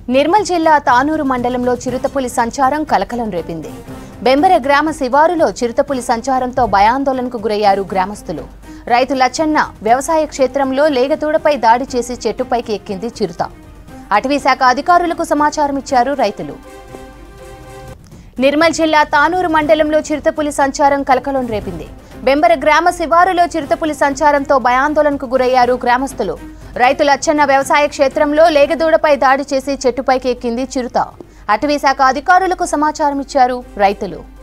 నిర్మల్ జిల్లా తానూరు మండలంలో చిరుతపులి సంచారం కలకలం రేపింది బెంబెర గ్రామ శివారులో చిరుతపులి సంచారంతో భయాందోళనకు గురయ్యారు గ్రామస్తులు రైతు లచ్చన్న వ్యవసాయ క్షేత్రంలో లేగదూడపై దాడి చేసి చెట్టుపైకి ఎక్కింది చిరుత అటవీ శాఖ అధికారులకు సమాచారం ఇచ్చారు రైతులు నిర్మల్ జిల్లా తానూరు మండలంలో చిరుతపులి సంచారం కలకలం రేపింది బెంబర గ్రామ శివారులో చిరుతపులి సంచారంతో భయాందోళనకు గురయ్యారు గ్రామస్తులు రైతు లచ్చన్న వ్యవసాయ క్షేత్రంలో లేగదూడపై దాడి చేసి చెట్టుపైకి ఎక్కింది చిరుత అటవీ శాఖ అధికారులకు సమాచారం ఇచ్చారు రైతులు